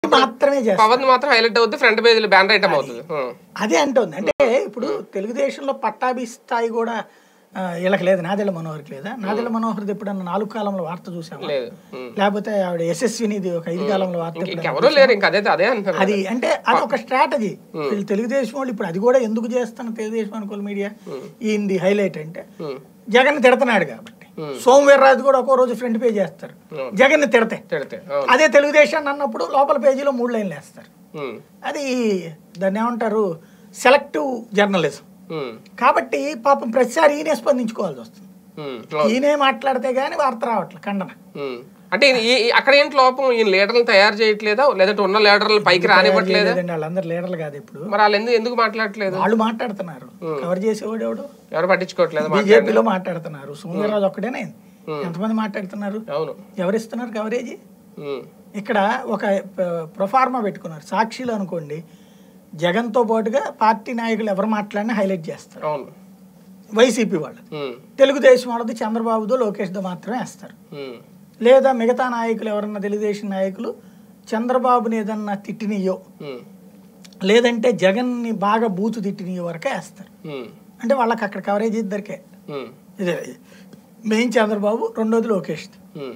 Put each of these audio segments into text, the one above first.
మాత్రమే చేస్తారు పవన్ మాత్రం హైలైట్ అవుతుంది ఫ్రంట్ పేజీలో బ్యానర్ ఐటమ్ అవుతుంది ఉం. అదే అంటుంది అంటే ఇప్పుడు తెలుగుదేశంలో పట్టాభి స్థాయి కూడా ఆ, వీళ్ళకి లేదు నాదెళ్ళ మనోహర్కి లేదా నాదెళ్ళ మనోహర్ది ఎప్పుడన్నా నాలుగు కాలంలో వార్త చూసామా లేదు ఉం. లేకపోతే ఆవిడ యశస్వినిది ఒక ఐదు కాలంలో వార్త ఎప్పుడన్నా ఇంకెవరూ లేరు ఇంకా అదే అదే అంటున్నారు అది అంటే అది ఒక స్ట్రాటజీ వీళ్ళు తెలుగుదేశం వాళ్ళు ఇప్పుడు అది కూడా ఎందుకు చేస్తాను తెలుగుదేశం అనుకోవాలి మీడియా ఈయనది హైలైట్ అంటే ఉం. జగన్ తిడుతున్నాడు కాబట్టి సోమవీర్రాజు కూడా ఒక్కో రోజు ఫ్రంట్ పేజ్ చేస్తారు జగన్ తిడతే తిడితే అవును అదే తెలుగుదేశం అన్నప్పుడు లోపల పేజీలో మూడు లైన్లు వేస్తారు ఉం. అది దాన్ని ఏమంటారు సెలెక్టివ్ జర్నలిజం ఉం. కాబట్టి పాపం ప్రతిసారి ఈయనే స్పందించుకోవాల్సి వస్తుంది ఉం. ఈయనే మాట్లాడితే గానీ వార్త రావట్లేదు ఖండన ఉం. అంటే ఈ- ఈ- ఈ- అక్కడ ఏంటి లోపం ఈయన లీడర్లు తయారు చేయట్లేదా లేదంటే ఉన్న లీడర్లు పైకి రానివ్వట్లేదా లేదండి వాళ్ళందరూ లీడర్లు కాదు ఇప్పుడు మరి వాళ్ళు ఎందుకు ఎందుకు మాట్లాడట్లేదు వాళ్ళు మాట్లాడుతున్నారు కవర్ చేసేవాడు ఎవడు ఎవరు పట్టించుకోవట్లేదు బీజేపీలో మాట్లాడుతున్నారు సోమవీర్రాజు ఒక్కడేనే ఎంతమంది మాట్లాడుతున్నారు అవును ఎవరిస్తున్నారు కవరేజీ ఉం. ఇక్కడ ఒక ప- ప్రొఫార్మా పెట్టుకున్నారు సాక్షిలో అనుకోండి జగన్తో పాటుగా పార్టీ నాయకులు ఎవరు మాట్లాడినా హైలైట్ చేస్తారు అవును వైసీపీ వాళ్ళు ఉం. తెలుగుదేశం వాళ్ళది చంద్రబాబుదో లోకేష్దో మాత్రమే వేస్తారు ఉం. లేదా మిగతా నాయకులు ఎవరన్నా తెలుగుదేశం నాయకులు చంద్రబాబుని ఏదన్నా తిట్టినయో ఉం. లేదంటే జగన్ని బాగా బూతు తిట్టినయో వరకే వేస్తారు ఉం. అంటే వాళ్ళకి అక్కడ కవరేజ్ ఇద్దరికే ఉం. ఇదే మెయిన్ చంద్రబాబు రెండోది లోకేష్ ఉం.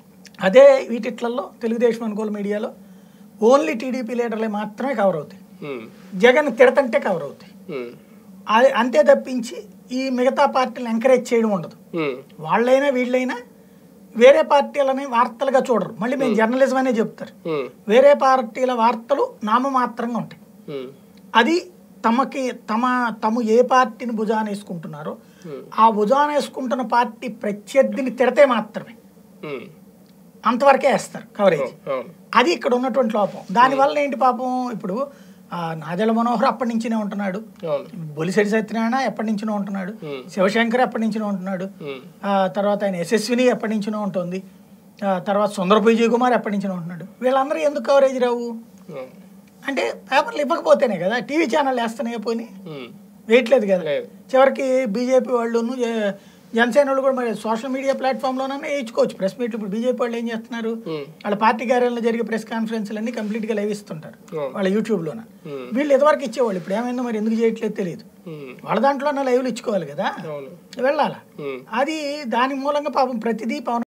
అదే వీటిట్లలో తెలుగుదేశం అనుకూల మీడియాలో ఓన్లీ టీడీపీ లీడర్లే మాత్రమే కవర్ అవుతాయి ఉం. జగన్ తిడతంటే కవర్ అవుతాయి ఉం. అది అంతే తప్పించి ఈ మిగతా పార్టీలు ఎంకరేజ్ చేయడం ఉండదు ఉం. వాళ్ళైనా వీళ్ళైనా వేరే పార్టీలని వార్తలుగా చూడరు మళ్ళీ మేము జర్నలిజం అనే చెప్తారు ఉం. వేరే పార్టీల వార్తలు నామమాత్రంగా ఉంటాయి ఉం. అది తమకి తమ తము ఏ పార్టీని భుజాన వేసుకుంటున్నారో ఆ భుజాన వేసుకుంటున్న పార్టీ ప్రత్యర్థిని తిడితే మాత్రమే ఉం. అంతవరకే వేస్తారు కవరేజ్ అవును అది ఇక్కడ ఉన్నటువంటి లోపం దానివల్ల ఏంటి పాపం ఇప్పుడు ఆ, నాదెల మనోహర్ అప్పటి నుంచినే ఉంటున్నాడు అవును బొలిశెట్టి సత్యనారాయణ ఎప్పటి నుంచినో ఉంటున్నాడు Hmm. శివశంకర్ ఎప్పటి నుంచినో ఉంటున్నాడు ఉం. ఆ, తర్వాత ఆయన యశస్విని ఎప్పటి నుంచినో ఉంటుంది ఆ, తర్వాత సుందరపు విజయ్ కుమార్ ఎప్పటి నుంచినో ఉంటున్నాడు వీళ్ళందరూ ఎందుకు కవరేజ్ రావు ఉం. అంటే పేపర్లు ఇవ్వకపోతేనే కదా టీవీ ఛానల్ వేస్తున్నాయి పోనీ ఉం. వేయట్లేదు కదా లేదు చివరికి బీజేపీ వాళ్ళును జ- జనసేన వాళ్ళు కూడా మరి సోషల్ మీడియా ప్లాట్ఫామ్లోనే వేయించుకోవచ్చు ప్రెస్ మీట్లు ఇప్పుడు బీజేపీ వాళ్ళు ఏం చేస్తున్నారు ఉం. వాళ్ళ పార్టీ కార్యాలయంలో జరిగే ప్రెస్ కాన్ఫరెన్స్లు అన్ని కంప్లీట్గా లైవ్ ఇస్తుంటారు ఉం. వాళ్ళ యూట్యూబ్లోన ఉం. వీళ్ళు ఇదివరకు ఇచ్చేవాళ్ళు ఇప్పుడు ఏమైందో మరి ఎందుకు చేయట్లేదు తెలియదు ఉం. వాళ్ళ దాంట్లోనే లైవ్లు ఇచ్చుకోవాలి కదా అవును వెళ్ళాలా ఉం. అది దాని మూలంగా పాపం ప్రతిదీ పవన్